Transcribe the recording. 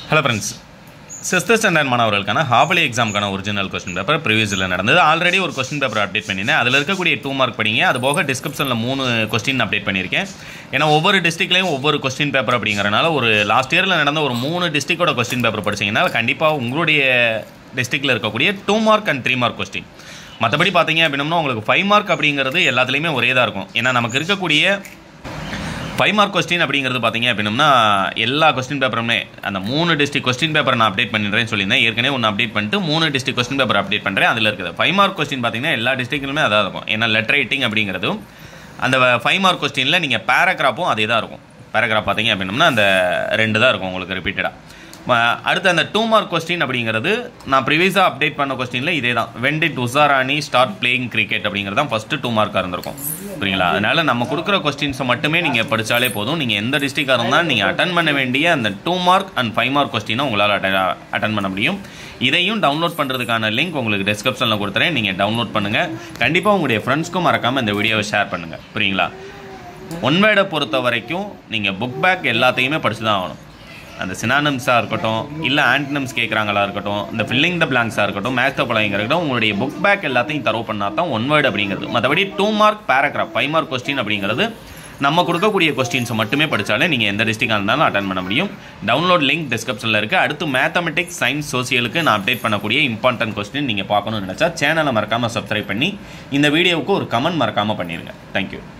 hello friends sixth standard மாணவர்களுக்கான half yearly எக்ஸாமுக்கான original question paper ப்ரீவியஸில் நடந்தது ஆல்ரெடி ஒரு கொஸ்டின் பேப்பர் அப்டேட் பண்ணியிருந்தேன் அதில் இருக்கக்கூடிய டூ மார்க் படிங்க அது போக டிஸ்கிரிப்ஷனில் மூணு கொஸ்டின் அப்டேட் பண்ணியிருக்கேன் ஏன்னா ஒவ்வொரு டிஸ்ட்ரிக்ட்லேயும் ஒவ்வொரு கொஸ்டின் பேப்பர் அப்படிங்கிறனால ஒரு லாஸ்ட் இயரில் நடந்த ஒரு மூணு டிஸ்ட்ரிக்டோட கொஸ்டின் பேப்பர் படிச்சீங்கன்னா கண்டிப்பாக உங்களுடைய டிஸ்ட்ரிக்டில் இருக்கக்கூடிய two mark and three mark question மற்றபடி பார்த்தீங்க அப்படின்னம்னா உங்களுக்கு ஃபைவ் மார்க் அப்படிங்கிறது எல்லாத்துலேயுமே ஒரே தான் இருக்கும் ஏன்னா நமக்கு இருக்கக்கூடிய ஃபைவ் மார்க் கொஸ்டின் அப்படிங்கிறது பார்த்தீங்க அப்படின்னா எல்லா கொஸ்டின் பேப்பருமே அந்த மூணு டிஸ்ட்ரிக் கொஸ்டின் பேப்பர் நான் அப்டேட் பண்ணிடுறேன்னு சொல்லியிருந்தேன் ஏற்கனவே ஒன்று அப்டேட் பண்ணிட்டு மூணு டிஸ்ட்ரிக் கொஸ்டின் பேப்பர் அப்டேட் பண்ணுறேன் அதில் இருக்குது ஃபைவ் மார்க் கொஸ்டின் பார்த்தீங்கன்னா எல்லா டிஸ்ட்ரிக்ட்லுமே அதான் இருக்கும் ஏன்னா லெட்டர் ரைட்டிங் அப்படிங்கிறதும் அந்த ஃபைவ் மார்க் கொஸ்டினில் நீங்கள் பேராகிராஃபும் அதே தான் இருக்கும் பேராகிராஃப் பார்த்தீங்க அப்படின்னம்னா அந்த ரெண்டு தான் இருக்கும் உங்களுக்கு ரிப்பீட்டடாக அடுத்து அந்த டூ மார்க் கொஸ்டின் அப்படிங்கிறது நான் ப்ரீவியஸாக அப்டேட் பண்ண கொஸ்டினில் இதே தான் when did Usharani start playing cricket அப்படிங்கிறது தான் ஃபஸ்ட்டு டூ மார்க்காக இருந்திருக்கும் புரியுங்களா அதனால நம்ம கொடுக்குற கொஸ்டின்ஸை மட்டுமே நீங்கள் படித்தாலே போதும் நீங்கள் எந்த டிஸ்ட்ரிக்டாக இருந்தாலும் நீங்கள் அட்டன் பண்ண வேண்டிய அந்த two mark and five mark கொஸ்டினை உங்களால் அட்டன் பண்ண முடியும் இதையும் டவுன்லோட் பண்ணுறதுக்கான லிங்க் உங்களுக்கு டிஸ்கிரிப்ஷனில் கொடுத்துறேன் நீங்கள் டவுன்லோட் பண்ணுங்கள் கண்டிப்பாக உங்களுடைய ஃப்ரெண்ட்ஸ்க்கும் மறக்காமல் இந்த வீடியோவை ஷேர் பண்ணுங்கள் புரியுங்களா ஒன் வேர்டை பொறுத்த வரைக்கும் நீங்கள் புக் பேக் எல்லாத்தையுமே படிச்சு தான் ஆகணும் அந்த சினானம்ஸாக இருக்கட்டும் இல்லை ஆன்டனம்ஸ் கேட்குறாங்களா இருக்கட்டும் இந்த ஃபில்லிங் த பிளாங்க்ஸாக இருக்கட்டும் மேக்ஸ் த பழங்கிற இருக்கட்டும் உங்களுடைய புக் பேக் எல்லாத்தையும் தரவு பண்ணால் தான் ஒன் வேர்டு அப்படிங்கிறது மற்றபடி two mark paragraph five mark question அப்படிங்கிறது நம்ம கொடுக்கக்கூடிய கொஸ்டின்ஸை மட்டுமே படித்தாலே நீங்கள் எந்த டிஸ்ட்ரிக்டாக இருந்தாலும் அட்டன் பண்ண முடியும் டவுன்லோட் லிங்க் டிஸ்கிரிப்ஷனில் இருக்குது அடுத்து மேத்தமெட்டிக்ஸ் சயின்ஸ் சோசியலுக்கு நான் அப்டேட் பண்ணக்கூடிய இம்பார்ட்டன்ட் கொஸ்டின் நீங்கள் பார்க்கணும்னு நினச்சா சேனலை மறக்காமல் சப்ஸ்கிரைப் பண்ணி இந்த வீடியோவுக்கு ஒரு கமெண்ட் மறக்காமல் பண்ணிடுங்க தேங்க்யூ